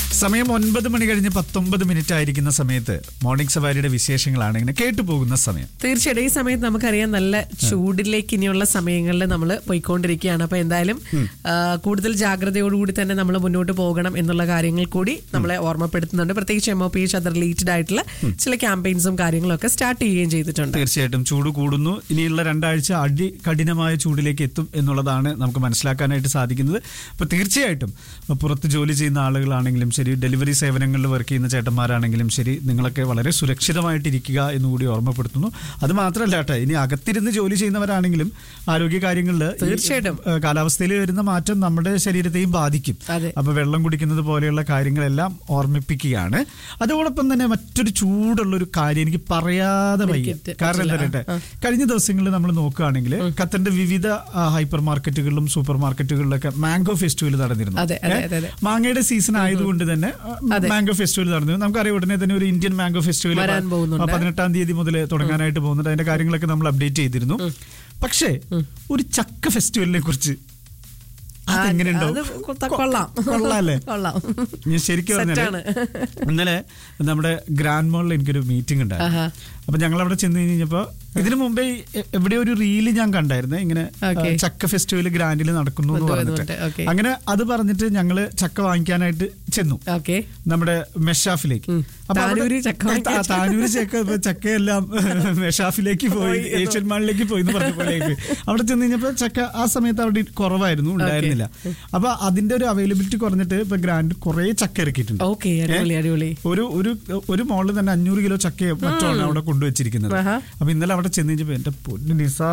സമയം ഒൻപത് മണി കഴിഞ്ഞ് പത്തൊമ്പത് മിനിറ്റ് ആയിരിക്കുന്ന സമയത്ത് മോർണിംഗ് സവാരിയുടെ വിശേഷങ്ങളാണ് ഇങ്ങനെ കേട്ടു പോകുന്ന സമയം തീർച്ചയായിട്ടും ഈ സമയത്ത് നമുക്കറിയാം നല്ല ചൂടിലേക്ക് ഇനിയുള്ള സമയങ്ങളിൽ നമ്മൾ പോയിക്കൊണ്ടിരിക്കുകയാണ് അപ്പൊ എന്തായാലും ആ, കൂടുതൽ ജാഗ്രതയോടുകൂടി തന്നെ നമ്മൾ മുന്നോട്ട് പോകണം എന്നുള്ള കാര്യങ്ങൾ കൂടി നമ്മളെ ഓർമ്മപ്പെടുത്തുന്നുണ്ട് പ്രത്യേകിച്ച് എം ഒ പി എച്ച് അത് റിലേറ്റഡ് ആയിട്ടുള്ള ചില ക്യാമ്പയിൻസും കാര്യങ്ങളും ഒക്കെ സ്റ്റാർട്ട് ചെയ്യുകയും ചെയ്തിട്ടുണ്ട് തീർച്ചയായിട്ടും ചൂട് കൂടുന്നു ഇനിയുള്ള രണ്ടാഴ്ച അടി കഠിനമായ ചൂടിലേക്ക് എത്തും എന്നുള്ളതാണ് നമുക്ക് മനസ്സിലാക്കാനായിട്ട് സാധിക്കുന്നത് അപ്പോൾ തീർച്ചയായിട്ടും പുറത്ത് ജോലി ചെയ്യുന്ന ആളുകളാണെങ്കിലും ശരി ഡെലിവറി സേവനങ്ങളിൽ വർക്ക് ചെയ്യുന്ന ചേട്ടന്മാരാണെങ്കിലും ശരി നിങ്ങളൊക്കെ വളരെ സുരക്ഷിതമായിട്ടിരിക്കുക എന്നുകൂടി ഓർമ്മപ്പെടുത്തുന്നു അത് മാത്രമല്ല കേട്ടോ ഇനി അകത്തിരുന്ന് ജോലി ചെയ്യുന്നവരാണെങ്കിലും ആരോഗ്യ കാര്യങ്ങളിൽ തീർച്ചയായിട്ടും. കാലാവസ്ഥയിൽ വരുന്ന മാറ്റം നമ്മുടെ ശരീരത്തെയും ബാധിക്കും അതെ. അപ്പൊ വെള്ളം കുടിക്കുന്നത് പോലെയുള്ള കാര്യങ്ങളെല്ലാം ഓർമ്മിപ്പിക്കുകയാണ് അതോടൊപ്പം തന്നെ മറ്റൊരു ചൂടുള്ള ഒരു കാര്യം എനിക്ക് പറയാതെ വയ്യ എനിക്ക് കാരണം എന്താ പറ്റില്ല. പറയട്ടെ കഴിഞ്ഞ ദിവസങ്ങളിൽ നമ്മൾ നോക്കുകയാണെങ്കിൽ ഖത്തറിന്റെ വിവിധ ആ, ഹൈപ്പർ മാർക്കറ്റുകളിലും സൂപ്പർ മാർക്കറ്റുകളിലൊക്കെ മാംഗോ ഫെസ്റ്റിവൽ നടന്നിരുന്നു അതെ, അതെ, ഏ? അതെ, അതെ. മാങ്ങയുടെ സീസൺ ആയതുകൊണ്ട് തന്നെ ആ, അതെ. മാംഗോ ഫെസ്റ്റിവൽ നടന്നു നമുക്കറിയാം ഉടനെ തന്നെ ഒരു ഇന്ത്യൻ മാംഗോ ഫെസ്റ്റിവൽ വരാൻ പോകുന്നുണ്ട്. പതിനെട്ടാം തീയതി മുതൽ തുടങ്ങാനായിട്ട് പോകുന്നുണ്ട് അതിന്റെ കാര്യങ്ങളൊക്കെ നമ്മൾ അപ്ഡേറ്റ് ചെയ്തിരുന്നു പക്ഷേ ഒരു ചക്ക ഫെസ്റ്റിവലിനെ കുറിച്ച് അതെങ്ങനെയുണ്ടോ അത് കൊ- കൊള്ളാം കൊള്ളാല്ലേ കൊള്ളാം ഞാൻ ശരിക്കും പറഞ്ഞാല് സെറ്റാണ്. ഇന്നലെ നമ്മുടെ ഗ്രാൻഡ് മോളിൽ എനിക്കൊരു മീറ്റിംഗ് ഉണ്ടായിരുന്നു ആഹാ. അപ്പൊ ഞങ്ങൾ അവിടെ ചെന്ന് കഴിഞ്ഞപ്പോ ഇതിനു മുമ്പേ എ- എവിടെയോ ഒരു റീല് ഞാൻ കണ്ടായിരുന്നു ഇങ്ങനെ Okay. ആ, ചക്ക ഫെസ്റ്റിവൽ ഗ്രാൻഡിൽ നടക്കുന്നു എന്ന് ഉണ്ട്, പറഞ്ഞിട്ട് ഉണ്ട്, okay. അങ്ങനെ അത് പറഞ്ഞിട്ട് ഞങ്ങള് ചക്ക വാങ്ങിക്കാനായിട്ട് ചെന്നു ഓക്കെ നമ്മുടെ മെഷാഫിലേക്ക് ഉം. അപ്പൊ അവിടെ- താനൂര് ചക്ക വാങ്ങിക്കാൻ താ- താനൂര് ചക്ക ഇപ്പൊ ചക്കയെല്ലാം മെഷാഫിലേക്ക് പോയി ഏഷ്യൻ മാളിലേക്ക് പോയി എന്ന് പറഞ്ഞ പോലെ അവിടെ ചെന്ന് കഴിഞ്ഞപ്പോ ചക്ക ആ സമയത്ത് അവിടെ കുറവായിരുന്നു ഉണ്ടായിരുന്നില്ല അപ്പൊ അതിന്റെ ഒരു അവൈലബിലിറ്റി കുറഞ്ഞിട്ട് ഇപ്പൊ ഗ്രാൻഡ് കുറെ ചക്ക ഇറക്കിയിട്ടുണ്ട് ഓക്കെ അടിപൊളി അടിപൊളി ഒരു ഒരു ഒരു മോളിൽ തന്നെ അഞ്ഞൂറ് കിലോ ചക്ക മറ്റാണ് അവിടെ കൊണ്ടുവച്ചിരിക്കുന്നത് ആഹാ. അപ്പൊ ഇന്നലെ അവിടെ ചെന്ന് കഴിഞ്ഞപ്പോ എന്റെ പൊന്നു നിസാ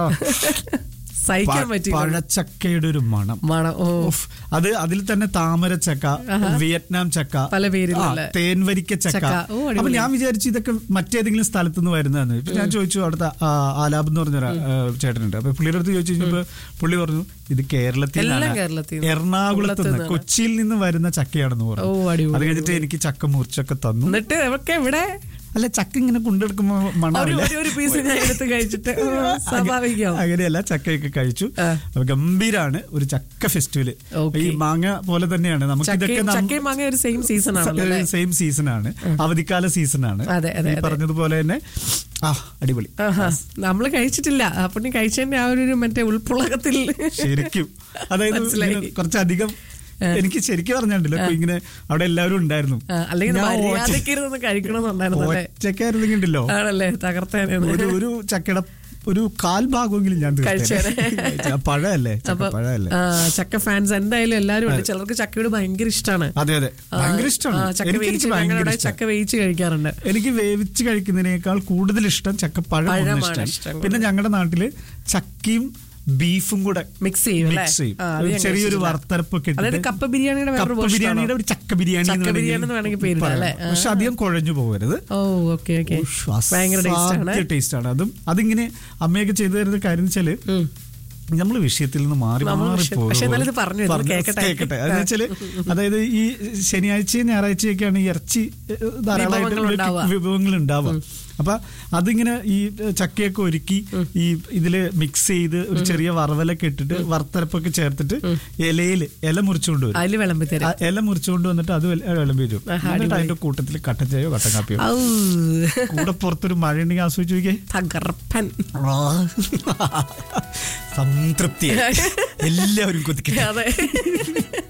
സഹിക്കാൻ പ- പറ്റി പഴച്ചക്കയുടെ ഒരു മണം മണം ഓ ഉഫ്. അത് അതിൽ തന്നെ താമര ചക്ക വിയറ്റ്നാം ചക്ക പല പേരിലുള്ള. ആ, തേൻവരിക്ക ചക്ക ചക്ക. ഓ, അടിപൊളി. അപ്പൊ ഞാൻ വിചാരിച്ചു ഇതൊക്കെ മറ്റേതെങ്കിലും സ്ഥലത്തു നിന്ന് വരുന്നതെന്ന് ഇപ്പൊ ഞാൻ ചോദിച്ചു അവിടുത്തെ ആ, ആലാബ് എന്ന് പറഞ്ഞൊരു ആ, ചേട്ടനുണ്ട് അപ്പൊ പുള്ളിയുടെ അടുത്ത് ചോദിച്ചു കഴിഞ്ഞപ്പോ പുള്ളി പറഞ്ഞു ഇത് കേരളത്തിൽ എല്ലാം കേരളത്തിൽ നിന്ന്. എറണാകുളത്ത് നിന്ന് നിന്ന്. കൊച്ചിയിൽ നിന്ന് വരുന്ന ചക്കയാണെന്ന് ഓ, പറഞ്ഞു അടിപൊളി, അത് കഴിഞ്ഞിട്ട് എനിക്ക് ചക്ക മുറിച്ചൊക്കെ തന്നു എന്നിട്ട് അവർക്ക് എവിടെ അല്ല ചക്ക ഇങ്ങനെ കൊണ്ടെടുക്കുമ്പോ ഒരു മണാവില്ല ഒരു- ഒരു പീസ് ഞാൻ എടുത്ത് കഴിച്ചിട്ട് ഓ, സ്വാഭാവികം അങ്ങനെയല്ല ചക്കയൊക്കെ കഴിച്ചു ആ. അപ്പൊ ഗംഭീരാണ് ഒരു ചക്ക ഫെസ്റ്റിവല് ഓക്കേ. ഈ മാങ്ങ പോലെ തന്നെയാണ് നമുക്ക് ഇതൊക്കെ ചക്കയും ചക്കയും മാങ്ങ ഒരു സെയിം സീസൺ ആണല്ലോ അല്ലേ? സെയിം സീസൺ ആണ് അവധിക്കാല സീസൺ ആണ് അതെ, അതെ, ഈ അതെ. പറഞ്ഞതുപോലെ തന്നെ ആ അടിപൊളി ആഹാ. നമ്മള് കഴിച്ചിട്ടില്ല അപ്പൊ നീ കഴിച്ചതിന്റെ ആ ഒരു മറ്റേ ഉൾപ്പുളകത്തിൽ ശരിക്കും അതായത് മനസ്സിലായി. ഇങ്ങനെ കുറച്ചധികം എനിക്ക് ശരിക്കും പറഞ്ഞിട്ടുണ്ടല്ലോ ഇപ്പൊ ഇങ്ങനെ അവിടെ എല്ലാവരും ഉണ്ടായിരുന്നു ആ, അല്ലെങ്കിൽ ഞാൻ മര്യാദക്ക് ഇരുന്ന് കഴിക്കണമെന്നുണ്ടായിരുന്നു അല്ലേ ഒറ്റക്കായിരുന്നെങ്കിണ്ടല്ലോ ആണല്ലേ തകർത്തേനെ ഒരു ഒരു ചക്കയുടെ ഒരു കാൽ ഭാഗമെങ്കിലും ഞാൻ കഴിച്ചേനെ. തീർത്തേനെ. ആ, പഴമല്ലേ ചക്ക അപ്പൊ പഴമല്ലേ ആ, ചക്ക ഫാൻസ് എന്തായാലും എല്ലാരും ഉണ്ട് ചിലർക്ക് ചക്കയോട് ഭയങ്കര ഇഷ്ടമാണ് അതെ അതെ ഭയങ്കര ഇഷ്ടമാണ് ചക്ക എനിക്ക് വേവിച്ച് ഭയങ്കര ഞങ്ങളുടെ ഇഷ്ടം ചക്ക വേവിച്ച് കഴിക്കാറുണ്ട് എനിക്ക് വേവിച്ച് കഴിക്കുന്നതിനേക്കാൾ കൂടുതൽ ഇഷ്ടം ചക്കപ്പഴം പഴമാണ് ഇഷ്ടം ഇഷ്ടം. പിന്നെ ഞങ്ങളുടെ നാട്ടില് ചക്കയും ബീഫും കൂടെ മിക്സ് ചെയ്യും അല്ലേ? മിക്സ് ചെയ്യും ആ, അത് ഒരു ഞാൻ ചെറിയൊരു കഴിച്ചിട്ടില്ല. വറുത്തരപ്പൊക്കെ അതായത് ഇട്ടിട്ട് കപ്പ ബിരിയാണിയുടെ വേറൊരു കപ്പ version ബിരിയാണിയുടെ ആണോ? ഒരു ചക്ക ബിരിയാണി എന്ന് ചക്ക വേണമെങ്കിൽ ബിരിയാണി എന്ന് വേണമെങ്കിൽ പേരിടാം, പറയാം. അല്ലേ? ആ. പക്ഷെ അധികം കുഴഞ്ഞു പോകരുത് ഓ ഓക്കെ ഓക്കെ ഭയങ്കര ടേസ്റ്റ് ആണ് ടേസ്റ്റ് ആണ് അതും അതിങ്ങനെ അമ്മയൊക്കെ ചെയ്തു തരുന്ന കാര്യം വെച്ചാല് നമ്മൾ വിഷയത്തിൽ നിന്ന് മാറി നമ്മൾ മാറി വിഷയം- പക്ഷേ എന്നാലും ഇത് പറഞ്ഞു, ഇത് പറഞ്ഞു. കേൾക്കട്ടെ. കേൾക്കട്ടെ അതെന്ന് വെച്ചാല് അതായത് ഈ ശനിയാഴ്ചയും ഞായറാഴ്ചയൊക്കെയാണ് ഈ ഇറച്ചി ഏഹ്, ധാരാളമായിട്ട് വിഭവങ്ങൾ ഉണ്ടാവുക. വിഭവങ്ങൾ ഉണ്ടാവുക അപ്പൊ അതിങ്ങനെ ഈ ചക്കയൊക്കെ ഒരുക്കി ഈ ഇതില് മിക്സ് ചെയ്ത് ഒരു ചെറിയ വറവലൊക്കെ ഇട്ടിട്ട് വറുത്തരപ്പൊക്കെ ചേർത്തിട്ട് ഇലയില് ഇല മുറിച്ചുകൊണ്ട് വരും അതില് വിളമ്പി തരും ആ ഇല മുറിച്ചുകൊണ്ട് വന്നിട്ട് അത് വിള- വിളമ്പി വരും ആഹാ, എന്നിട്ട് അടിപൊളി. അതിന്റെ കൂട്ടത്തിൽ കട്ടൻ ചായയോ കട്ടൻ കാപ്പിയോ ഔ, കൂടെ പുറത്തൊരു മഴ ഉണ്ടെങ്കിൽ ആസ്വദിച്ചു നോക്കിയേ തകർപ്പൻ സംതൃപ്തി എല്ലാവരും കൊതിക്കട്ടെ അതെ